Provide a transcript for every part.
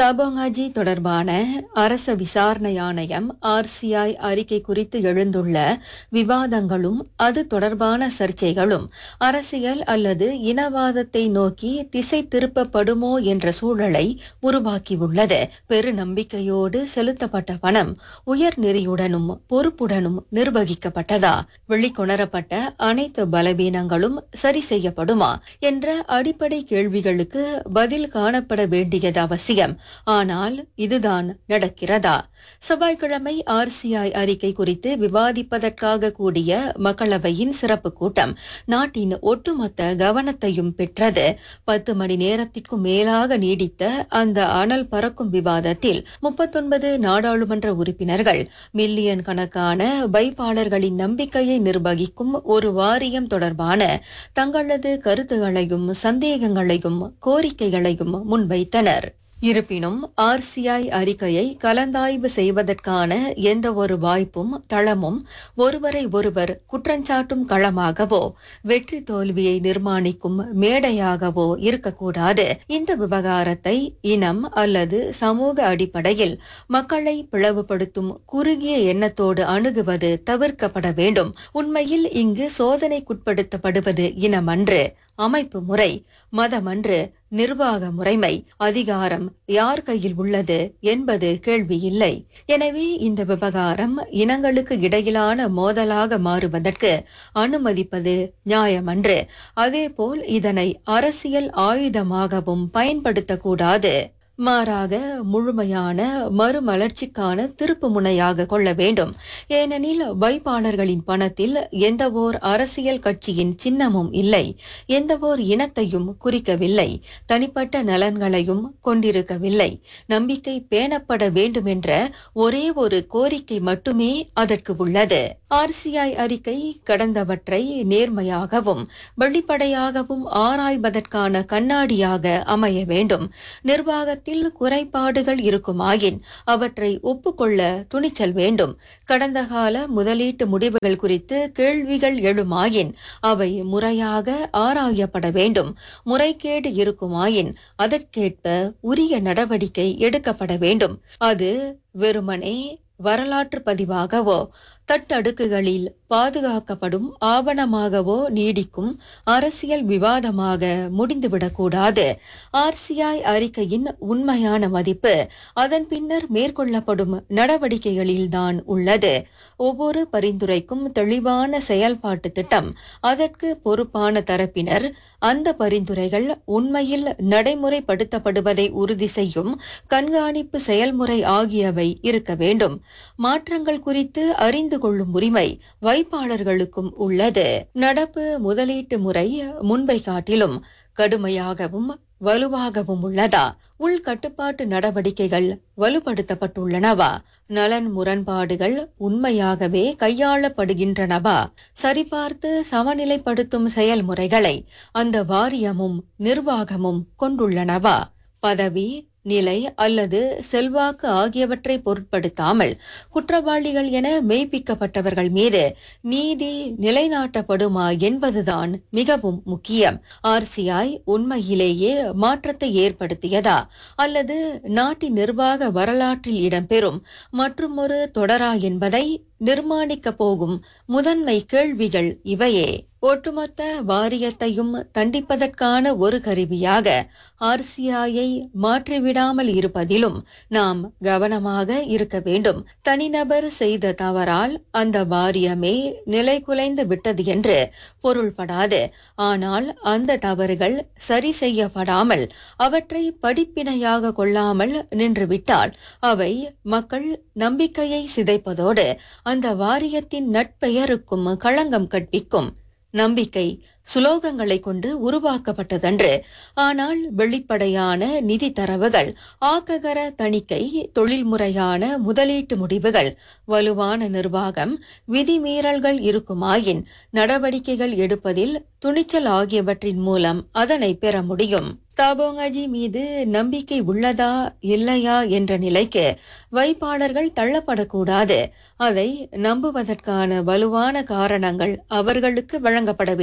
தபோங்காஜி தொடர்பான அரச விசாரணை ஆணையம் ஆர்சிஐ அறிக்கை குறித்து எழுந்துள்ள விவாதங்களும் அது தொடர்பான சர்ச்சைகளும் அரசியல் அல்லது இனவாதத்தை நோக்கி திசை திருப்பப்படுமோ என்ற சூழலை உருவாக்கியுள்ளது பெரு நம்பிக்கையோடு செலுத்தப்பட்ட பணம் உயர் நெறியுடனும் பொறுப்புடனும் நிர்வகிக்கப்பட்டதா வெளிக்கொணரப்பட்ட அனைத்து பலவீனங்களும் சரி செய்யப்படுமா என்ற அடிப்படை கேள்விகளுக்கு பதில் காணப்பட வேண்டியது அவசியம் ஆனால் இதுதான் நடக்கிறதா செவ்வாய்க்கிழமை ஆர்சிஐ அறிக்கை குறித்து விவாதிப்பதற்காக கூடிய மக்களவையின் சிறப்பு கூட்டம் நாட்டின் ஒட்டுமொத்த கவனத்தையும் பெற்றது பத்து மணி நேரத்திற்கும் மேலாக நீடித்த அந்த அனல் பறக்கும் விவாதத்தில் முப்பத்தொன்பது நாடாளுமன்ற உறுப்பினர்கள் மில்லியன் கணக்கான வைப்பாளர்களின் நம்பிக்கையை நிர்வகிக்கும் ஒரு வாரியம் தொடர்பான தங்களது கருத்துகளையும் சந்தேகங்களையும் கோரிக்கைகளையும் முன்வைத்தனர் இருப்பினும் ஆர்சிஐ அறிக்கையை கலந்தாய்வு செய்வதற்கான எந்த ஒரு வாய்ப்பும் தளமும் ஒருவரை ஒருவர் குற்றஞ்சாட்டும் களமாகவோ வெற்றி தோல்வியை நிர்மாணிக்கும் மேடையாகவோ இருக்கக்கூடாது இந்த விவகாரத்தை இனம் அல்லது சமூக அடிப்படையில் மக்களை பிளவுபடுத்தும் குறுகிய எண்ணத்தோடு அணுகுவது தவிர்க்கப்பட வேண்டும் உண்மையில் இங்கு சோதனைக்குட்படுத்தப்படுவது இனமன்று அமைப்பு முறை மதமன்று நிர்வாக முறைமை அதிகாரம் யார் கையில் உள்ளது என்பது கேள்வி இல்லை எனவே இந்த விவகாரம் இனங்களுக்கு இடையிலான மோதலாக மாறுவதற்கு அனுமதிப்பது நியாயமன்று அதேபோல் இதனை அரசியல் ஆயுதமாகவும் பயன்படுத்தக்கூடாது மாறாக முழுமையான மறுமலர்ச்சிக்கான திருப்பு முனையாக கொள்ள வேண்டும் ஏனெனில் வைப்பாளர்களின் பணத்தில் எந்தவோர் அரசியல் கட்சியின் சின்னமும் இல்லை எந்தவோர் இனத்தையும் குறிக்கவில்லை தனிப்பட்ட நலன்களையும் கொண்டிருக்கவில்லை நம்பிக்கை பேணப்பட வேண்டுமென்ற ஒரே ஒரு கோரிக்கை மட்டுமே அதற்கு உள்ளது ஆர்சிஐ அறிக்கை கடந்தவற்றை நேர்மையாகவும் வெளிப்படையாகவும் ஆராய்வதற்கான கண்ணாடியாக அமைய வேண்டும் நிர்வாக நிர்வாகத்தில் குறைபாடுகள் இருக்குமாயின் அவற்றை ஒப்புக்கொள்ள துணிச்சல் வேண்டும் கடந்த கால முதலீட்டு முடிவுகள் குறித்து கேள்விகள் எழுமாயின் அவை முறையாக ஆராயப்பட வேண்டும் முறைகேடு இருக்குமாயின் அதற்கேற்ப உரிய நடவடிக்கை எடுக்கப்பட வேண்டும் அது வெறுமனே வரலாற்று பதிவாகவோ தட்டடுக்குகளில் பாதுகாக்கப்படும் ஆவணமாகவோ நீடிக்கும் அரசியல் விவாதமாக முடிந்துவிடக்கூடாது ஆர்சிஐ அறிக்கையின் உண்மையான மதிப்பு அதன் பின்னர் மேற்கொள்ளப்படும் நடவடிக்கைகளில்தான் உள்ளது ஒவ்வொரு பரிந்துரைக்கும் தெளிவான செயல்பாட்டு திட்டம் அதற்கு பொறுப்பான தரப்பினர் அந்த பரிந்துரைகள் உண்மையில் நடைமுறைப்படுத்தப்படுவதை உறுதி செய்யும் கண்காணிப்பு செயல்முறை ஆகியவை இருக்க வேண்டும் மாற்றங்கள் குறித்து அறிந்து கொள்ளும் உரிமை வைப்பாளர்களுக்கும் உள்ளது நடப்பு முதலீட்டு முறை முன்பை காட்டிலும் கடுமையாகவும் வலுவாகவும் உள்ளதா உள்கட்டுப்பாட்டு நடவடிக்கைகள் வலுப்படுத்தப்பட்டுள்ளனவா நலன் முரண்பாடுகள் உண்மையாகவே கையாளப்படுகின்றனவா சரிபார்த்து சமநிலைப்படுத்தும் செயல்முறைகளை அந்த வாரியமும் நிர்வாகமும் கொண்டுள்ளனவா பதவி நிலை அல்லது செல்வாக்கு ஆகியவற்றை பொருட்படுத்தாமல் குற்றவாளிகள் என மெய்ப்பிக்கப்பட்டவர்கள் மீது நீதி நிலைநாட்டப்படுமா என்பதுதான் மிகவும் முக்கியம் ஆர்சிஐ உண்மையிலேயே மாற்றத்தை ஏற்படுத்தியதா அல்லது நாட்டின் நிர்வாக வரலாற்றில் இடம்பெறும் மற்றுமொரு தொடரா என்பதை நிர்மாணிக்க போகும் முதன்மை கேள்விகள் இவையே ஒட்டுமொத்த வாரியத்தையும் தண்டிப்பதற்கான ஒரு கருவியாக ஆர்சிஐயை மாற்றிவிடாமல் இருப்பதிலும் நாம் கவனமாக இருக்க வேண்டும் தனிநபர் செய்த தவறால் அந்த வாரியமே நிலைகுலைந்து விட்டது என்று பொருள்படாது ஆனால் அந்த தவறுகள் சரி செய்யப்படாமல் அவற்றை படிப்பினையாக கொள்ளாமல் நின்றுவிட்டால் அவை மக்கள் நம்பிக்கையை சிதைப்பதோடு அந்த வாரியத்தின் நட்பெயருக்கும் களங்கம் கற்பிக்கும் நம்பிக்கை சுலோகங்களை கொண்டு உருவாக்கப்பட்டதன்று ஆனால் வெளிப்படையான நிதி தரவுகள் ஆக்ககர தணிக்கை தொழில்முறையான முதலீட்டு முடிவுகள் வலுவான நிர்வாகம் விதிமீறல்கள் இருக்குமாயின் நடவடிக்கைகள் எடுப்பதில் துணிச்சல் ஆகியவற்றின் மூலம் அதனை பெற முடியும் தாபோங்காஜி மீது நம்பிக்கை உள்ளதா இல்லையா என்ற நிலைக்கு வைப்பாளர்கள் தள்ளப்படக்கூடாது அதை நம்புவதற்கான வலுவான காரணங்கள் அவர்களுக்கு வழங்கப்பட வேண்டும்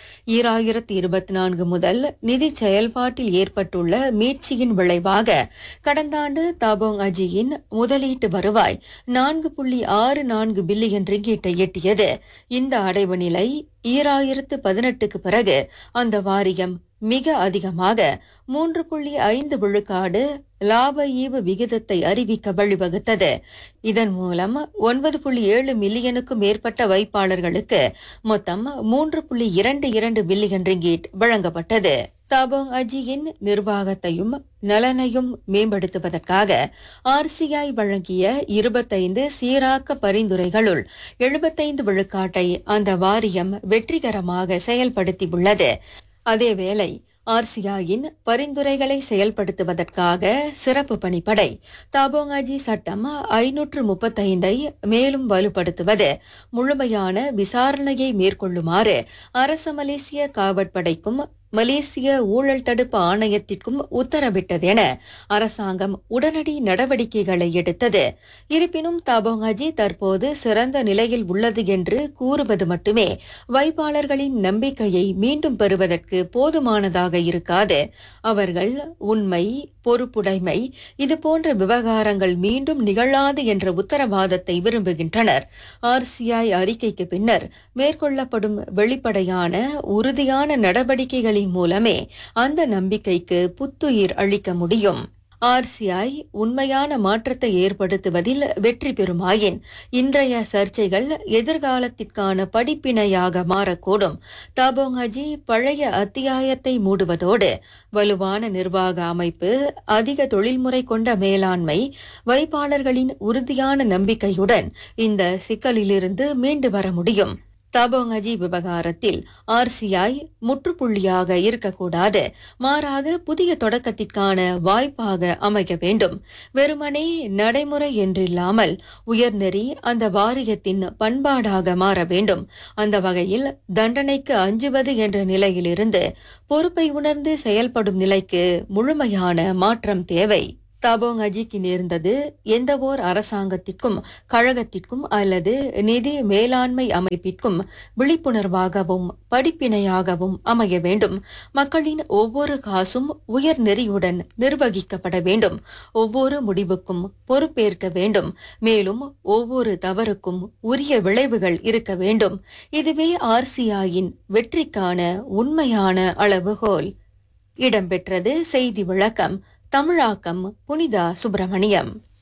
ஈராயிரத்தி இருபத்தி நான்கு முதல் நிதி செயல்பாட்டில் ஏற்பட்டுள்ள மீட்சியின் விளைவாக கடந்த ஆண்டு தாபோங் அஜியின் முதலீட்டு வருவாய் நான்கு புள்ளி ஆறு நான்கு பில்லியன் ரிங்கீட்டை எட்டியது இந்த அடைவு நிலை ஈராயிரத்து பதினெட்டுக்கு பிறகு அந்த வாரியம் மிக அதிகமாக மூன்று புள்ளி ஐந்து விழுக்காடு லாப ஈவு விகிதத்தை அறிவிக்க வழிவகுத்தது இதன் மூலம் ஒன்பது புள்ளி ஏழு மில்லியனுக்கும் மேற்பட்ட வைப்பாளர்களுக்கு மொத்தம் மூன்று புள்ளி இரண்டு இரண்டு பில்லியன் ரிங்கீட் வழங்கப்பட்டது தாபோங் அஜியின் நிர்வாகத்தையும் நலனையும் மேம்படுத்துவதற்காக ஆர்சிஐ வழங்கிய இருபத்தைந்து சீராக்க பரிந்துரைகளுள் எழுபத்தைந்து விழுக்காட்டை அந்த வாரியம் வெற்றிகரமாக செயல்படுத்தியுள்ளது அதேவேளை ஆர்சிஐயின் பரிந்துரைகளை செயல்படுத்துவதற்காக சிறப்பு பணிப்படை தாபோங்காஜி சட்டம் ஐநூற்று முப்பத்தைந்தை மேலும் வலுப்படுத்துவது முழுமையான விசாரணையை மேற்கொள்ளுமாறு அரச மலேசிய காவற்படைக்கும் மலேசிய ஊழல் தடுப்பு ஆணையத்திற்கும் உத்தரவிட்டது என அரசாங்கம் உடனடி நடவடிக்கைகளை எடுத்தது இருப்பினும் தாபோங்காஜி தற்போது சிறந்த நிலையில் உள்ளது என்று கூறுவது மட்டுமே வைப்பாளர்களின் நம்பிக்கையை மீண்டும் பெறுவதற்கு போதுமானதாக இருக்காது அவர்கள் உண்மை பொறுப்புடைமை இதுபோன்ற விவகாரங்கள் மீண்டும் நிகழாது என்ற உத்தரவாதத்தை விரும்புகின்றனர் ஆர்சிஐ அறிக்கைக்கு பின்னர் மேற்கொள்ளப்படும் வெளிப்படையான உறுதியான நடவடிக்கைகளின் மூலமே அந்த நம்பிக்கைக்கு புத்துயிர் அளிக்க முடியும் ஆர்சிஐ உண்மையான மாற்றத்தை ஏற்படுத்துவதில் வெற்றி பெறுமாயின் இன்றைய சர்ச்சைகள் எதிர்காலத்திற்கான படிப்பினையாக மாறக்கூடும் தாபோங்காஜி பழைய அத்தியாயத்தை மூடுவதோடு வலுவான நிர்வாக அமைப்பு அதிக தொழில்முறை கொண்ட மேலாண்மை வைப்பாளர்களின் உறுதியான நம்பிக்கையுடன் இந்த சிக்கலிலிருந்து மீண்டு வர முடியும் தாபோங்கஜி விவகாரத்தில் ஆர்சிஐ முற்றுப்புள்ளியாக இருக்கக்கூடாது மாறாக புதிய தொடக்கத்திற்கான வாய்ப்பாக அமைய வேண்டும் வெறுமனே நடைமுறை என்றில்லாமல் உயர்நெறி அந்த வாரியத்தின் பண்பாடாக மாற வேண்டும் அந்த வகையில் தண்டனைக்கு அஞ்சுவது என்ற நிலையிலிருந்து பொறுப்பை உணர்ந்து செயல்படும் நிலைக்கு முழுமையான மாற்றம் தேவை தாபோங் அஜிக்கு நேர்ந்தது எந்தவோர் அரசாங்கத்திற்கும் கழகத்திற்கும் அல்லது நிதி மேலாண்மை அமைப்பிற்கும் விழிப்புணர்வாகவும் படிப்பினையாகவும் அமைய வேண்டும் மக்களின் ஒவ்வொரு காசும் உயர் நெறியுடன் நிர்வகிக்கப்பட வேண்டும் ஒவ்வொரு முடிவுக்கும் பொறுப்பேற்க வேண்டும் மேலும் ஒவ்வொரு தவறுக்கும் உரிய விளைவுகள் இருக்க வேண்டும் இதுவே ஆர்சிஐயின் வெற்றிக்கான உண்மையான அளவுகோல் இடம்பெற்றது செய்தி விளக்கம் தமிழாக்கம் புனிதா சுப்பிரமணியம்